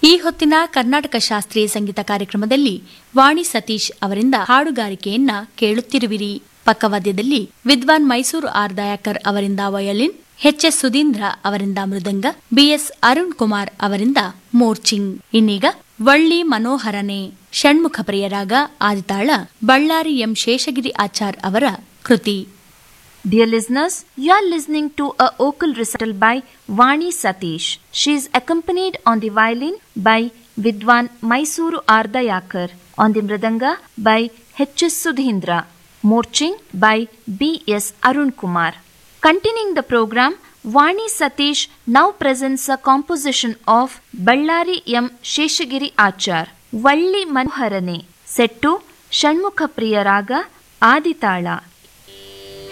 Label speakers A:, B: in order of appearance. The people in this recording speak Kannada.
A: ಈ ಹೊತ್ತಿನ ಕರ್ನಾಟಕ ಶಾಸ್ತ್ರೀಯ ಸಂಗೀತ ಕಾರ್ಯಕ್ರಮದಲ್ಲಿ ವಾಣಿ ಸತೀಶ್ ಅವರಿಂದ ಹಾಡುಗಾರಿಕೆಯನ್ನ ಕೇಳುತ್ತಿರುವಿರಿ ಪಕ್ಕವಾದ್ಯದಲ್ಲಿ ವಿದ್ವಾನ್ ಮೈಸೂರು ಆರ್ ದಯಾಕರ್ ಅವರಿಂದ ವಯೋಲಿನ್ ಎಚ್ ಎಸ್ ಸುಧೀಂದ್ರ ಅವರಿಂದ ಮೃದಂಗ ಬಿಎಸ್ ಅರುಣ್ ಕುಮಾರ್ ಅವರಿಂದ ಮೋರ್ಚಿಂಗ್ ಇನ್ನೀಗ ವಳ್ಳಿ ಮನೋಹರನೆ ಷಣ್ಮುಖ ಪ್ರಿಯರಾಗ ಆದಿತಾಳ ಬಳ್ಳಾರಿ ಎಂ ಶೇಷಗಿರಿ ಆಚಾರ್ ಅವರ ಕೃತಿ
B: Dear listeners, you are listening to a vocal recital by Vani Satish. She is accompanied on the violin by Vidwan Mysuru Ardayakar, on the mridanga by H.S. Sudhindra, morching by B.S. Arun Kumar. Continuing the program, Vani Satish now presents a composition of Ballari M. Sheshagiri Achar, Valli Manoharane, set to Shanmukha Priya Raga, Aditala.